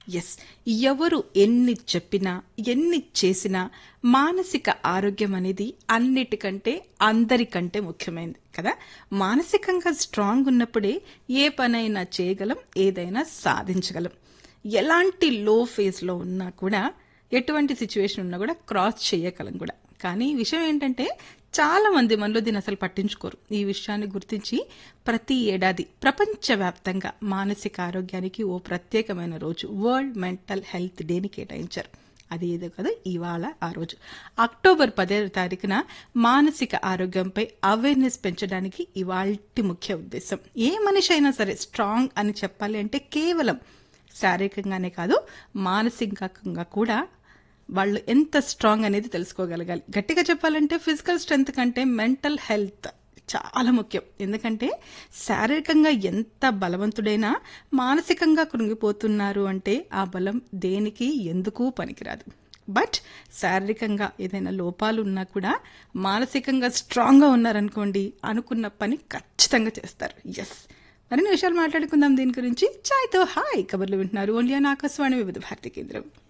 yes ఎవరు ఎన్ని చెప్పినా ఎన్ని చేసినా మానసిక ఆరోగ్యం అనేది అన్నిటికంటే అందరికంటే ముఖ్యమైనది కదా మానసికంగా స్ట్రాంగ్ ఉన్నప్పుడే ఏ పనైనా చేయగలం ఏదైనా సాధించగలం ఎలాంటి లో ఫేజ్లో ఉన్నా కూడా ఎటువంటి సిచ్యువేషన్ ఉన్నా కూడా క్రాస్ చేయగలం కూడా కానీ విషయం ఏంటంటే చాలా మంది మనలో దీన్ని అసలు పట్టించుకోరు ఈ విషయాన్ని గుర్తించి ప్రతి ఏడాది ప్రపంచవ్యాప్తంగా మానసిక ఆరోగ్యానికి ఓ ప్రత్యేకమైన రోజు వరల్డ్ మెంటల్ హెల్త్ డేని కేటాయించారు అది ఏదో కదా ఇవాళ ఆ రోజు అక్టోబర్ పదో తారీఖున మానసిక ఆరోగ్యంపై అవేర్నెస్ పెంచడానికి ఇవాల్టి ముఖ్య ఉద్దేశం ఏ మనిషి అయినా సరే స్ట్రాంగ్ అని చెప్పాలి అంటే కేవలం శారీరకంగానే కాదు మానసికంగా కూడా వాళ్ళు ఎంత స్ట్రాంగ్ అనేది తెలుసుకోగలగాలి గట్టిగా చెప్పాలంటే ఫిజికల్ స్ట్రెంగ్త్ కంటే మెంటల్ హెల్త్ చాలా ముఖ్యం ఎందుకంటే శారీరకంగా ఎంత బలవంతుడైనా మానసికంగా కృంగిపోతున్నారు అంటే ఆ బలం దేనికి ఎందుకు పనికిరాదు బట్ శారీరకంగా ఏదైనా లోపాలు ఉన్నా కూడా మానసికంగా స్ట్రాంగ్గా ఉన్నారనుకోండి అనుకున్న పని ఖచ్చితంగా చేస్తారు ఎస్ మరిన్ని విషయాలు మాట్లాడుకుందాం దీని గురించి చాయ్తో హాయ్ కబర్లు వింటున్నారు ఓన్లీ ఆకాశవాణి వివిధ భారతి కేంద్రం